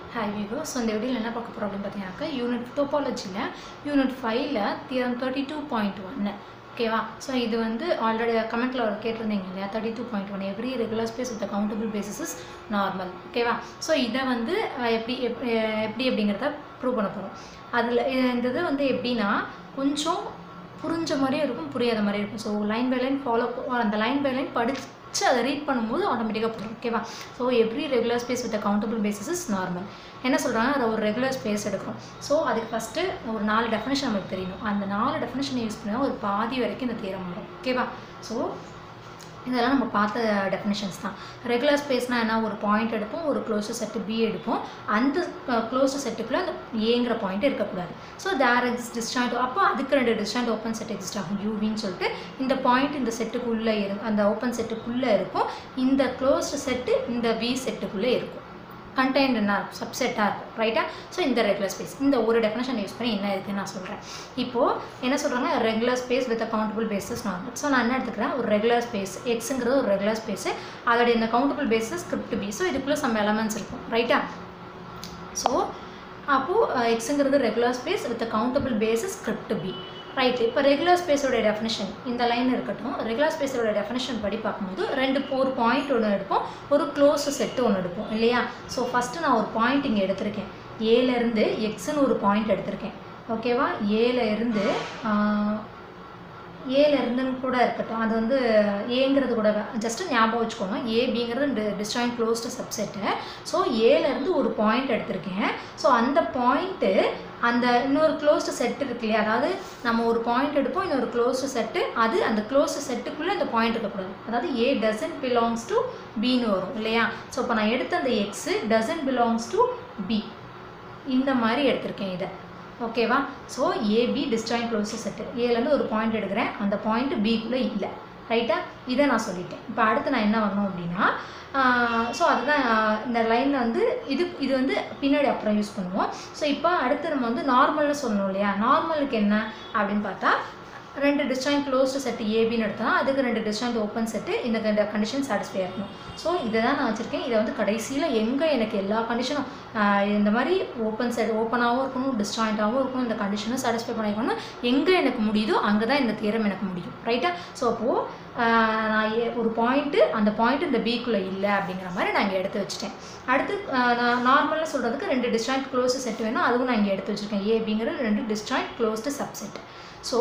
hi Vivo so இந்த வீடியோவில் என்ன பார்க்க போகிறோம் அப்படின்னு பார்த்தீங்கன்னாக்கா யூனிட் டோபாலஜியில் யூனிட் ஃபைவ்ல தியரம் தேர்ட்டி டூ பாயிண்ட் ஒன்று ஓகேவா ஸோ இது வந்து ஆல்ரெடி கமெண்ட்டில் ஒரு கேட்டிருந்தீங்க இல்லையா thirty two point one every regular space with countable basis is normal ஓகேவா ஸோ இதை வந்து அஹ், எப்படி எப்- அஹ், எப்படி அப்படிங்கிறத ப்ரூவ் பண்ண போகிறோம் அதில் இந்த இது வந்து எப்படின்னா கொஞ்சம் புரிஞ்ச மாதிரியும் இருக்கும் புரியாத மாதிரியும் இருக்கும் so line by line follow அந்த லைன் பை லைன் படிச்சு அதை ரீட் பண்ணும்போது ஆட்டோமேட்டிக்காக புரியும் ஓகேவா so every regular space with countable basis is normal என்ன சொல்கிறாங்க அதை ஒரு ரெகுலர் ஸ்பேஸ் எடுக்கிறோம் ஸோ அதுக்கு ஃபஸ்ட்டு ஒரு நாலு டெஃபினேஷன் நமக்கு தெரியணும் அந்த நாலு டெஃபினேஷனை யூஸ் பண்ணால் ஒரு பாதி வரைக்கும் இந்த தீரம் வரும் ஓகேவா ஸோ இதெல்லாம் நம்ம பார்த்த டெஃபினேஷன்ஸ் தான் ரெகுலர் ஸ்பேஸ்னால் என்ன ஒரு பாயிண்ட் எடுப்போம் ஒரு க்ளோஸ் செட்டு பி எடுப்போம் அந்த க்ளோஸ் செட்டுக்குள்ளே அந்த ஏங்கிற பாயிண்ட் இருக்கக்கூடாது ஸோ தேர் எக்ஸ் டிஸ்டாண்ட் அப்போ அதுக்கு ரெண்டு டிஸ்டாண்ட் ஓப்பன் செட் எக்ஸிஸ்ட் ஆகும் யூவின்னு சொல்லிட்டு இந்த பாயிண்ட் இந்த செட்டுக்குள்ளே இரு அந்த ஓப்பன் செட்டுக்குள்ளே இருக்கும் இந்த க்ளோஸ்டு செட்டு இந்த வி செட்டுக்குள்ளே இருக்கும் கண்டெய்ன்ட் என்ன இருக்கும் சப்செட்டாக இருக்கும் ரைட்டா ஸோ இந்த ரெகுலர் ஸ்பேஸ் இந்த ஒரு டெஃபினேஷன் யூஸ் பண்ணி என்ன இருக்குன்னு நான் சொல்கிறேன் இப்போது என்ன சொல்கிறாங்க regular space with countable bases normal so நான் என்ன எடுத்துக்கிறேன் ஒரு ரெகுலர் ஸ்பேஸ் எக்ஸுங்கிறது ஒரு ரெகுலர் ஸ்பேஸு அதோடைய இந்த countable bases script B so இதுக்குள்ளே சம் எலமெண்ட்ஸ் இருக்கும் ரைட்டா ஸோ அப்போது எக்ஸுங்கிறது regular space with countable bases script B right இப்போ ரெகுலர் ஸ்பேஸோட டெஃபினேஷன் இந்த லைன் இருக்கட்டும் ரெகுலர் ஸ்பேஸோட டெஃபினேஷன் படி பார்க்கும்போது ரெண்டு ஒரு பாயிண்ட் ஒன்று எடுப்போம் ஒரு க்ளோஸ் செட்டு ஒன்று எடுப்போம் இல்லையா ஸோ ஃபஸ்ட்டு நான் ஒரு பாயிண்ட் இங்கே எடுத்திருக்கேன் ஏலேருந்து எக்ஸ்னு ஒரு பாயிண்ட் எடுத்திருக்கேன் ஓகேவா ஏல இருந்து ஏல இருந்துன்னு கூட இருக்கட்டும் அது வந்து ஏங்கிறது கூட ஜஸ்ட்டு ஞாபகம் வச்சுக்கோங்க ஏபிங்கிறது டிஸ்டாயின் க்ளோஸ்டு சப்செட்டு ஸோ ஏலேருந்து ஒரு பாயிண்ட் எடுத்திருக்கேன் ஸோ அந்த பாயிண்ட்டு அந்த இன்னொரு க்ளோஸ்டு செட் இருக்கு இல்லையா அதாவது நம்ம ஒரு பாயிண்ட் எடுப்போம் இன்னொரு க்ளோஸ்டு செட்டு அது அந்த க்ளோஸ்டு செட்டுக்குள்ளே அந்த பாயிண்ட் இருக்கக்கூடாது அதாவது ஏ டசன்ட் பிலாங்ஸ் டு பின்னு வரும் இல்லையா ஸோ இப்போ நான் எடுத்த அந்த X doesn't belongs to B இந்த மாதிரி எடுத்திருக்கேன் இதை ஓகேவா so AB disjoint closed set ஏலேருந்து ஒரு பாயிண்ட் எடுக்கிறேன் அந்த பாயிண்ட் பிக்குள்ளே இல்லை ரைட்டா இதை நான் சொல்லிட்டேன் இப்போ அடுத்து நான் என்ன வரணும் அப்படின்னா ஸோ அதுதான் ஆஹ் இந்த லைனில் வந்து இது இது வந்து பின்னாடி அப்புறம் யூஸ் பண்ணுவோம் ஸோ இப்போ அடுத்து நம்ம வந்து நார்மல்னு சொல்லணும் இல்லையா நார்மலுக்கு என்ன அப்படின்னு பார்த்தா ரெண்டு டிஸ்டாயின் க்ளோஸ்டு செட்டு ஏபின்னு எடுத்தோம்னா அதுக்கு ரெண்டு டிஸ்டாயின் ஓப்பன் செட்டு இந்த ரெண்டு கண்டிஷன் சாட்டிஸ்ஃபை ஆகணும் ஸோ இதை தான் நான் வச்சுருக்கேன் இதை வந்து கடைசியில் எங்கே எனக்கு எல்லா கண்டிஷனும் இந்த மாதிரி ஓப்பன் செட் ஓப்பனாகவும் இருக்கணும் டிஸ்டாயிண்ட்டாகவும் இருக்கணும் இந்த கண்டிஷனும் சாட்டிஸ்ஃபை பண்ணிக்கணும் எங்கே எனக்கு முடியுதோ அங்கே தான் இந்த தியரம் எனக்கு முடியும் ரைட்டா ஸோ அப்போது நான் ஏ- ஒரு பாயிண்ட்டு அந்த பாயிண்ட் இந்த பிக்குள்ளே இல்லை அப்படிங்கிற மாதிரி நான் இங்கே எடுத்து வச்சுட்டேன் அடுத்து ஆஹ் நான் நார்மலாக சொல்கிறதுக்கு ரெண்டு டிஸ்டாயிண்ட் க்ளோஸ்டு செட் வேணும் அதுவும் நான் இங்கே எடுத்து வச்சுருக்கேன் ஏபிங்கிறது ரெண்டு டிஸ்டாயிண்ட் க்ளோஸ்டு சப்செட் ஸோ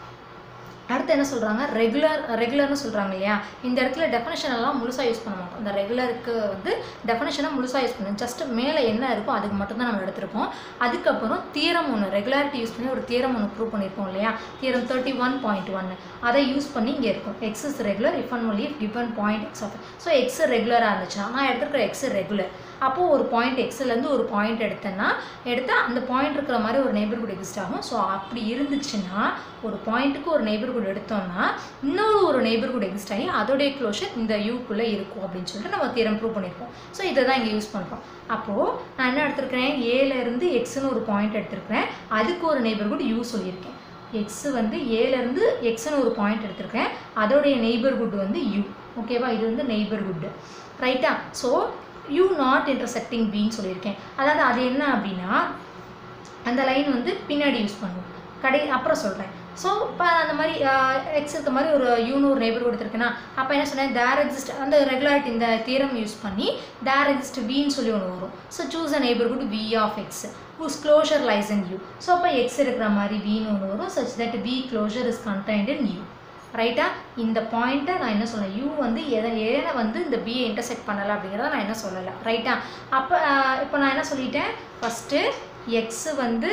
அடுத்து என்ன சொல்கிறாங்க ரெகுலர் ரெகுலர்னு சொல்கிறாங்க இல்லையா இந்த இடத்துல டெஃபினேஷன் எல்லாம் முழுசாக யூஸ் பண்ண மாட்டோம் இந்த ரெகுலருக்கு வந்து டெஃபினேஷனை முழுசாக யூஸ் பண்ணணும் ஜஸ்ட் மேலே என்ன இருக்கோ அதுக்கு மட்டும்தான் நம்ம எடுத்திருப்போம் அதுக்கப்புறம் தியரம் ஒன்று ரெகுலாரிட்டி யூஸ் பண்ணி ஒரு தியரம் ஒன்று ப்ரூவ் பண்ணியிருப்போம் இல்லையா theorem thirty one point one அதை யூஸ் பண்ணி இங்கே இருக்கும் x is regular if and only given point x of so x ரெகுலராக இருந்துச்சுன்னா நான் எடுத்துருக்கிற எக்ஸ் ரெகுலர் அப்போது ஒரு பாயிண்ட் எக்ஸ்லேருந்து ஒரு பாயிண்ட் எடுத்தேன்னா எடுத்தா அந்த பாயிண்ட் இருக்கிற மாதிரி ஒரு நெய்பர்ஹுட் எக்ஸிஸ்ட் ஆகும் ஸோ அப்படி இருந்துச்சுன்னா ஒரு பாயிண்ட்டுக்கு ஒரு நெய்பர்ஹுட் எடுத்தோம்னா இன்னொரு ஒரு நெய்பர்ஹுட் எக்ஸிஸ்ட் ஆகி அதோடைய க்ளோஷர் இந்த யூக்குள்ளே இருக்கும் அப்படின்னு சொல்லிட்டு நம்ம தியரம் ப்ரூவ் பண்ணியிருப்போம் ஸோ இதை தான் இங்கே யூஸ் பண்ணுறோம் அப்போது நான் என்ன எடுத்திருக்கிறேன் ஏல இருந்து எக்ஸ்னு ஒரு பாயிண்ட் எடுத்திருக்கிறேன் அதுக்கு ஒரு நெய்பர்ஹுட் யூ சொல்லியிருக்கேன் எக்ஸ் வந்து ஏலேருந்து எக்ஸ்னு ஒரு பாயிண்ட் எடுத்திருக்கேன் அதோடைய நெய்பர்ஹுட் வந்து யூ ஓகேவா இது வந்து நெய்பர்ஹுட் ரைட்டா ஸோ யூ நாட் இன்டர்செக்டிங் பின்னு சொல்லியிருக்கேன் அதாவது அது என்ன அப்படின்னா அந்த லைன் வந்து பின்னாடி யூஸ் பண்ணுவோம் கடை அப்புறம் சொல்கிறேன் ஸோ இப்போ அந்த மாதிரி எக்ஸ் இருக்க மாதிரி ஒரு யூன்னு ஒரு நெய்பர் கொடுத்துருக்குன்னா அப்போ என்ன சொன்னேன் தேர் எக்ஸிஸ்ட் அந்த ரெகுலாரிட்டி இந்த தீரம் யூஸ் பண்ணி தேர் எக்ஸிஸ்ட் வின்னு சொல்லி ஒன்று வரும் so choose a neighbourhood V of X whose closure lies in u so அப்போ எக்ஸ் இருக்கிற மாதிரி வின்னு ஒன்று வரும் such that v closure is contained in u ரைட்டா இந்த பாயிண்ட்டை நான் என்ன சொல்ல யூ வந்து எதை ஏனை வந்து இந்த பியை இன்டர்செக்ட் பண்ணலை அப்படிங்கிறத நான் என்ன சொல்லலை ரைட்டா அப்போ இப்போ நான் என்ன சொல்லிட்டேன் ஃபஸ்ட்டு எக்ஸு வந்து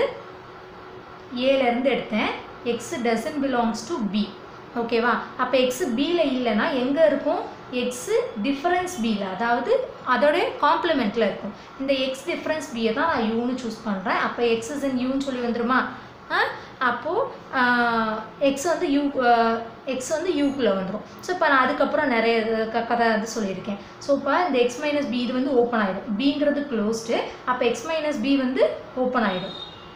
ஏலேருந்து எடுத்தேன் X doesn't belongs to B ஓகேவா அப்போ எக்ஸ் பியில் இல்லைன்னா எங்கே இருக்கும் எக்ஸு டிஃபரன்ஸ் பியில் அதாவது அதோடைய காம்ப்ளிமெண்ட்டில் இருக்கும் இந்த எக்ஸ் டிஃபரன்ஸ் பியை தான் நான் யூன்னு சூஸ் பண்ணுறேன் அப்போ எக்ஸ் இஸ் இன் யூன்னு சொல்லி வந்துருமா ஆ அப்போது எக்ஸ் வந்து யூ எக்ஸ் வந்து யூக்குள்ளே வந்துடும் ஸோ இப்போ நான் அதுக்கப்புறம் நிறைய இது க- கதை வந்து சொல்லியிருக்கேன் ஸோ இப்போ இந்த எக்ஸ் மைனஸ் பி இது வந்து ஓப்பன் ஆகிடும் பிங்கிறது க்ளோஸ்டு அப்போ எக்ஸ் மைனஸ் பி வந்து ஓப்பன் ஆகிடும்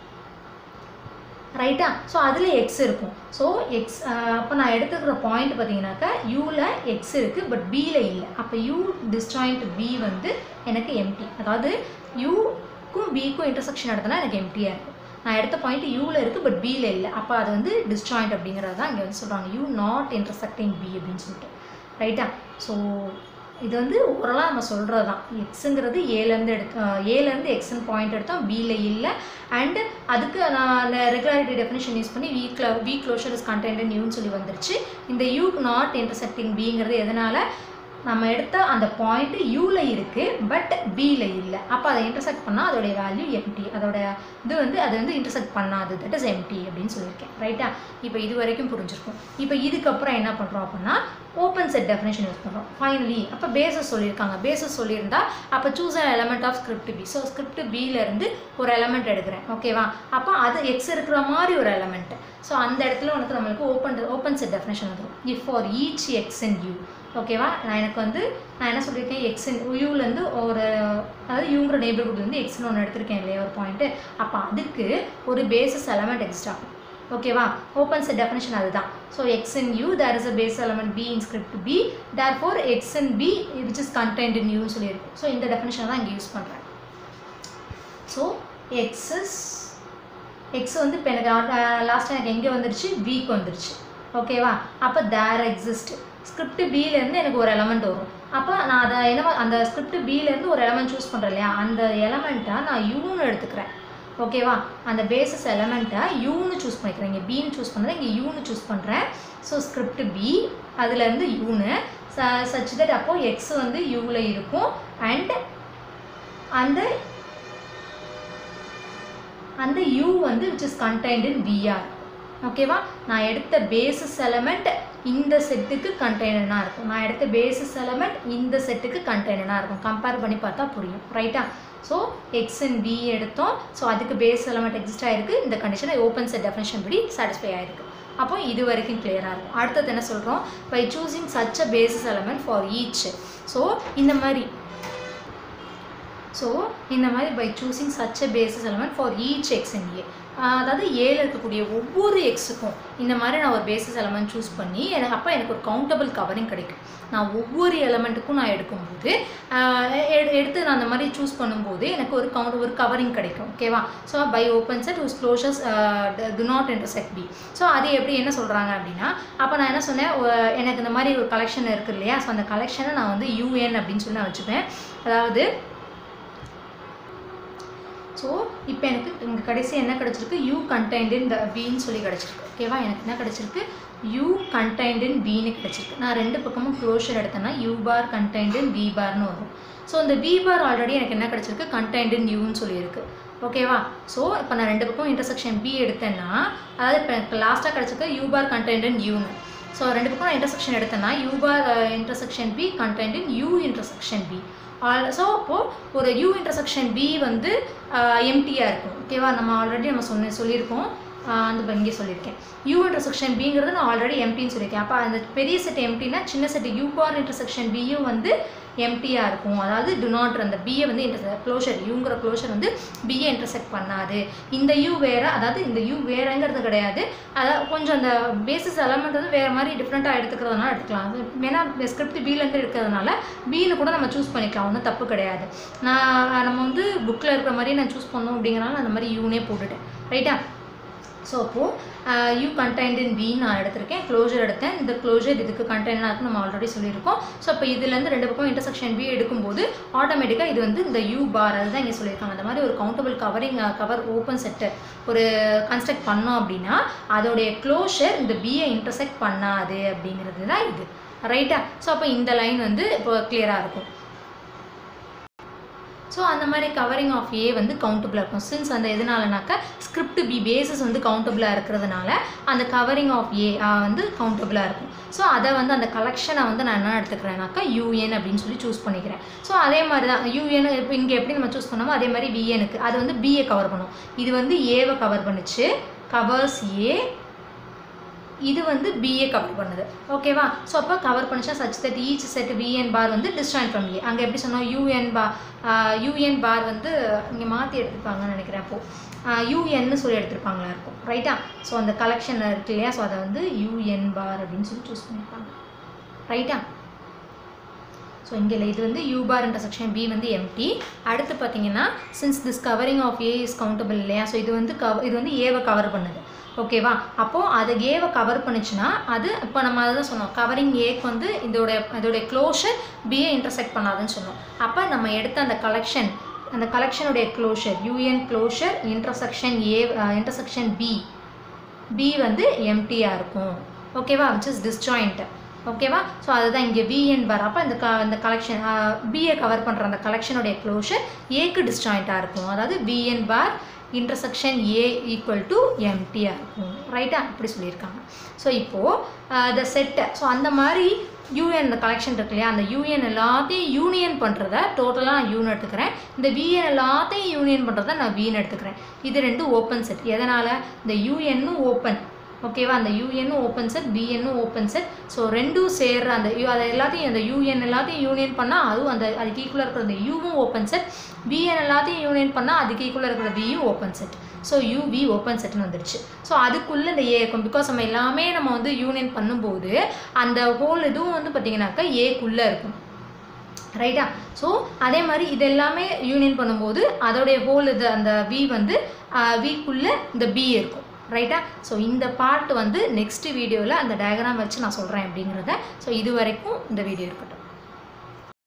ரைட்டா ஸோ அதில் எக்ஸ் இருக்கும் ஸோ எக்ஸ் அப்போ நான் எடுத்துக்கிற பாயிண்ட் பார்த்தீங்கன்னாக்கா யூவில் எக்ஸ் இருக்குது பட் பியில் இல்லை அப்போ யூ டிஸ்ஜாயிண்ட் பி வந்து எனக்கு எம்டி அதாவது யூ ஏக்கும் பிக்கும் இன்டர்செக்ஷன் எடுத்தனா எனக்கு எம்டியாக இருக்கும் நான் எடுத்த பாயிண்ட் யூவில் இருக்குது பட் பியில் இல்லை அப்போ அது வந்து டிஸ்ஜாயிண்ட் அப்படிங்கிறது தான் இங்கே வந்து சொல்கிறாங்க யூ நாட் இன்டர்செக்டிங் பி அப்படின்னு சொல்லிட்டு ரைட்டா ஸோ இது வந்து ஓரலாக நம்ம சொல்கிறது தான் எக்ஸுங்கிறது ஏலேருந்து எடுத்து ஏலேருந்து எக்ஸ்ன்னு பாயிண்ட் எடுத்தோம் பியில் இல்லை அண்டு அதுக்கு நான் ரெகுலாரிட்டி டெஃபினேஷன் யூஸ் பண்ணி வீக் V closure is contained in யூன்னு சொல்லி வந்துருச்சு இந்த யூ நாட் இன்டர்செக்டிங் பிங்கிறது எதனால் நம்ம எடுத்த அந்த பாயிண்ட் யூவில் இருக்குது பட் பியில் இல்லை அப்போ அதை இன்டர்செக்ட் பண்ணால் அதோடைய வேல்யூ எம்டி அதோட இது வந்து அது வந்து இன்டர்செக்ட் பண்ணாது தட் இஸ் எம்டி அப்படின்னு சொல்லியிருக்கேன் ரைட்டா இப்போ இது வரைக்கும் புரிஞ்சிருக்கும் இப்போ இதுக்கப்புறம் என்ன பண்ணுறோம் அப்படின்னா ஓப்பன் செட் டெஃபினேஷன் யூஸ் பண்ணுறோம் ஃபைனலி அப்போ பேசஸ் சொல்லியிருக்காங்க பேசஸ் சொல்லியிருந்தா அப்போ choose an element of script B so script பியிலேருந்து ஒரு எலமெண்ட் எடுக்கிறேன் ஓகேவா அப்போ அது எக்ஸ் இருக்கிற மாதிரி ஒரு எலமெண்ட் ஸோ அந்த இடத்துல உனக்கு நம்மளுக்கு ஓப்பன் ஓப்பன் செட் டெஃபினேஷன் வந்துடும் if for each X and U ஓகேவா நான் எனக்கு வந்து நான் என்ன சொல்லியிருக்கேன் எக்ஸ் யூலேருந்து ஒரு அதாவது யூங்கிற நெய்பர்ஹுட்லேருந்து எக்ஸ்னு ஒன்று எடுத்திருக்கேன் இல்லையா ஒரு பாயிண்ட்டு அப்போ அதுக்கு ஒரு பேசிஸ் எலமெண்ட் எக்ஸ்ட்ரா ஓகேவா ஓப்பன் செட் டெஃபினேஷன் அதுதான் so X in U there is a base element B in script B therefore X in B which is contained in யூன்னு சொல்லியிருக்கும் ஸோ இந்த டெஃபினேஷன் தான் இங்கே யூஸ் பண்ணுறேன் so X is X வந்து இப்போ எனக்கு லாஸ்ட்டாக எனக்கு எங்கே வந்துருச்சு வீக் வந்துருச்சு ஓகேவா அப்போ தேர் எக்ஸிஸ்ட் ஸ்கிரிப்ட் பியிலேருந்து எனக்கு ஒரு எலமெண்ட் வரும் அப்போ நான் அதை என்ன அந்த ஸ்கிரிப்ட் பியிலேருந்து ஒரு எலமெண்ட் சூஸ் பண்ணுறேன் இல்லையா அந்த எலமெண்ட்டை நான் யூன்னு எடுத்துக்கிறேன் ஓகேவா அந்த பேசிஸ் எலமெண்ட்டை யூன்னு சூஸ் பண்ணிக்கிறேன் இங்கே பின்னு சூஸ் பண்ணுறேன் இங்கே யூன்னு சூஸ் பண்ணுறேன் ஸோ ஸ்கிரிப்ட் பி அதுலேருந்து யூன்னு ச சச் தட் அப்போது எக்ஸ் வந்து யூவில் இருக்கும் அண்ட் அந்த அந்த யூ வந்து which is contained in VR ஓகேவா நான் எடுத்த பேசிஸ் எலமெண்ட் இந்த செட்டுக்கு கண்டெய்னராக இருக்கும் நான் எடுத்த பேசிஸ் எலமெண்ட் இந்த செட்டுக்கு கண்டெய்னராக இருக்கும் கம்பேர் பண்ணி பார்த்தா புரியும் ரைட்டா ஸோ எக்ஸ் அண்ட் பி எடுத்தோம் ஸோ அதுக்கு பேஸ் எலமெண்ட் எக்ஸிஸ்ட் ஆயிருக்கு இந்த கண்டிஷனை ஓப்பன் செட் டெஃபினேஷன் படி சாட்டிஸ்ஃபை ஆயிருக்கு அப்போ இது வரைக்கும் கிளியராக இருக்கும் அடுத்தது என்ன சொல்கிறோம் by choosing such a basis element for each so இந்த மாதிரி ஸோ இந்த மாதிரி by choosing such a basis element for each X in A அதாவது ஏல இருக்கக்கூடிய ஒவ்வொரு எக்ஸுக்கும் இந்த மாதிரி நான் ஒரு பேசிஸ் எலமெண்ட் சூஸ் பண்ணி எனக்கு அப்போ எனக்கு ஒரு கவுண்டபிள் கவரிங் கிடைக்கும் நான் ஒவ்வொரு எலமெண்ட்டுக்கும் நான் எடுக்கும்போது எடுத்து நான் அந்த மாதிரி சூஸ் பண்ணும்போது எனக்கு ஒரு கவுண்ட் ஒரு கவரிங் கிடைக்கும் ஓகேவா so by open set whose closures do not intersect B so அது எப்படி என்ன சொல்கிறாங்க அப்படின்னா அப்போ நான் என்ன சொன்னேன் எனக்கு இந்த மாதிரி ஒரு கலெக்ஷன் இருக்குது இல்லையா ஸோ அந்த கலெக்ஷனை நான் வந்து யூஎன் அப்படின்னு சொல்லி நான் வச்சுப்பேன் அதாவது ஸோ இப்போ எனக்கு இங்கே கடைசி என்ன கிடச்சிருக்கு யூ கண்டெய்ன்ட் இன் த வின்னு சொல்லி கிடச்சிருக்கு ஓகேவா எனக்கு என்ன கிடச்சிருக்கு யூ கண்டெய்ன்ட் இன் வின்னு கிடச்சிருக்கு நான் ரெண்டு பக்கமும் க்ளோஷர் எடுத்தேன்னா U bar contained in V பார்னு வரும் ஸோ இந்த வி பார் ஆல்ரெடி எனக்கு என்ன கிடச்சிருக்கு கண்டெய்ன்ட் இன் யூன்னு சொல்லியிருக்கு ஓகேவா ஸோ இப்போ நான் ரெண்டு பக்கம் இன்டர்செக்ஷன் பி எடுத்தேன்னா அதாவது இப்போ எனக்கு லாஸ்ட்டாக கிடச்சிருக்கு யூ பார் கண்டெய்ன்ட் இன் யூன்னு ஸோ ரெண்டு பக்கம் நான் இன்டர்செக்ஷன் எடுத்தேன்னா U bar intersection B contained in U intersection B so அப்போது ஒரு யூ இன்டர்செக்ஷன் பி வந்து எம்டியாக இருக்கும் ஓகேவா நம்ம ஆல்ரெடி நம்ம சொன்ன சொல்லியிருக்கோம் அந்த இங்கே சொல்லியிருக்கேன் யூ இன்டர்செக்ஷன் பிங்கிறது நான் ஆல்ரெடி எம்டின்னு சொல்லியிருக்கேன் அப்போ அந்த பெரிய செட் எம்டினா சின்ன செட் யூ பார் இன்டர்செக்ஷன் பியும் வந்து எம்டியாக இருக்கும் அதாவது டு நாட் அந்த பியை வந்து இன்டர் க்ளோஷர் யூங்கிற க்ளோஷர் வந்து பியை இன்டர்செக்ட் பண்ணாது இந்த யூ வேறு அதாவது இந்த யூ வேறங்கிறது கிடையாது அதாவது கொஞ்சம் அந்த பேசிஸ் எலமெண்ட் வந்து வேறு மாதிரி டிஃப்ரெண்ட்டாக எடுத்துக்கிறதுனால எடுத்துக்கலாம் அது ஏன்னா ஸ்கிரிப்ட் பிலேருந்து எடுக்கிறதுனால பின்னு கூட நம்ம சூஸ் பண்ணிக்கலாம் ஒன்றும் தப்பு கிடையாது நான் நம்ம வந்து புக்கில் இருக்கிற மாதிரி நான் சூஸ் பண்ணோம் அப்படிங்கிறனால அந்த மாதிரி யூனே போட்டுட்டேன் ரைட்டா ஸோ அப்போது யூ கண்டெய்ன்ட் இன் பி நான் எடுத்திருக்கேன் க்ளோஜர் எடுத்தேன் இந்த க்ளோஜர் இதுக்கு கண்டெய்னாக இருக்குன்னு நம்ம ஆல்ரெடி சொல்லியிருக்கோம் ஸோ இப்போ இதுலேருந்து ரெண்டு பக்கம் இன்டர்செக்ஷன் பி எடுக்கும்போது ஆட்டோமேட்டிக்காக இது வந்து இந்த யூ பார் அதுதான் இங்கே சொல்லியிருக்காங்க அந்த மாதிரி ஒரு countable covering cover open set ஒரு கன்ஸ்ட்ரக்ட் பண்ணோம் அப்படின்னா அதோடைய க்ளோஷர் இந்த பியை இன்டர்செக்ட் பண்ணாது அப்படிங்கிறது தான் இது ரைட்டா ஸோ அப்போ இந்த லைன் வந்து இப்போ கிளியராக இருக்கும் ஸோ அந்த மாதிரி கவரிங் ஆஃப் ஏ வந்து கவுண்டபிளாக இருக்கும் சின்ஸ் அந்த எதனாலனாக்கா ஸ்கிரிப்ட் பி பேசிஸ் வந்து கவுண்டபிளாக இருக்கிறதுனால அந்த கவரிங் ஆஃப் ஏ வந்து கவுண்டபிளாக இருக்கும் ஸோ அதை வந்து அந்த கலெக்ஷனை வந்து நான் என்ன எடுத்துக்கிறேன்னாக்கா யூஎன் அப்படின்னு சொல்லி சூஸ் பண்ணிக்கிறேன் ஸோ அதே மாதிரி தான் யூஎன் இப்போ இங்கே எப்படி நம்ம சூஸ் பண்ணோமோ அதே மாதிரி விஎனுக்கு அது வந்து பிஏ கவர் பண்ணும் இது வந்து ஏவை கவர் பண்ணுச்சு கவர்ஸ் ஏ இது வந்து பிஏ கவர் பண்ணுது ஓகேவா ஸோ அப்போ கவர் பண்ணிச்சா such that each set VN bar வந்து டிஸ்டாயின் ஃப்ரம் ஏ அங்கே எப்படி சொன்னோம் யூஎன் பா யூஎன் பார் வந்து இங்கே மாற்றி எடுத்துருப்பாங்கன்னு நினைக்கிறேன் அப்போது யூஎன்னு சொல்லி எடுத்திருப்பாங்களா இருக்கும் ரைட்டா ஸோ அந்த கலெக்ஷன் இருக்கு இல்லையா ஸோ அதை வந்து யூஎன் பார் அப்படின்னு சொல்லி சூஸ் பண்ணியிருப்பாங்க ரைட்டா ஸோ இங்கே இது வந்து யூ பார் இன்டர்செக்ஷன் பி வந்து எம்டி அடுத்து பார்த்தீங்கன்னா since this covering of A is countable இல்லையா ஸோ இது வந்து கவ இது வந்து ஏவை கவர் பண்ணுது ஓகேவா அப்போது அது ஏவை கவர் பண்ணுச்சுன்னா அது இப்போ நம்ம அதை தான் சொன்னோம் கவரிங் ஏக்கு வந்து இதோட இதோடைய க்ளோஷர் பிஏ இன்டர்செக்ட் பண்ணாதுன்னு சொன்னோம் அப்போ நம்ம எடுத்த அந்த கலெக்ஷன் அந்த கலெக்ஷனுடைய closure UN closure intersection A intersection B B வந்து எம்டியாக இருக்கும் ஓகேவா விச் இஸ் டிஸ்ஜாயிண்ட் ஓகேவா ஸோ அதுதான் இங்கே விஎன் பார் அப்போ இந்த க இந்த கலெக்ஷன் பிஏ கவர் பண்ணுற அந்த கலெக்ஷனுடைய க்ளோஷர் ஏக்கு டிஸ்ஜாயிண்ட்டாக இருக்கும் அதாவது VN bar intersection A equal to எம்டியாக இருக்கும் ரைட்டா அப்படி சொல்லியிருக்காங்க ஸோ இப்போது த செட்டை ஸோ அந்த மாதிரி யூஎன் இந்த கலெக்ஷன் இருக்கு இல்லையா அந்த யூஎன் எல்லாத்தையும் யூனியன் பண்ணுறத டோட்டலாக நான் யூன் எடுத்துக்கிறேன் இந்த விஎன் எல்லாத்தையும் யூனியன் பண்ணுறத நான் வீன் எடுத்துக்கிறேன் இது ரெண்டும் ஓப்பன் செட் எதனால் இந்த யூஎன்னும் ஓப்பன் ஓகேவா அந்த யூஎன்னும் ஓப்பன் செட் பிஎன்னும் ஓப்பன் செட் ஸோ ரெண்டும் சேர்ற அந்த யூ அதை எல்லாத்தையும் அந்த யூஎன் எல்லாத்தையும் யூனியன் பண்ணால் அதுவும் அந்த அதுக்கு ஈக்குவலாக இருக்கிற அந்த யூவும் ஓப்பன் செட் பிஎன் எல்லாத்தையும் யூனியன் பண்ணால் அதுக்கு ஈக்குவலாக இருக்கிற வியும் open set so UV open செட்னு வந்துடுச்சு ஸோ அதுக்குள்ளே இந்த ஏ இருக்கும் பிகாஸ் நம்ம எல்லாமே நம்ம வந்து யூனியன் பண்ணும்போது அந்த ஹோல் இதுவும் வந்து பார்த்திங்கனாக்கா ஏக்குள்ளே இருக்கும் ரைட்டா ஸோ அதே மாதிரி இது எல்லாமே யூனியன் பண்ணும்போது அதோடைய ஹோல் இது அந்த வி வந்து விக்குள்ளே இந்த பி இருக்கும் ரைட்டா ஸோ இந்த பார்ட் வந்து நெக்ஸ்ட் வீடியோவில் அந்த டயக்ராம் வச்சு நான் சொல்கிறேன் அப்படிங்கிறத ஸோ இது வரைக்கும் இந்த வீடியோ இருக்கட்டும்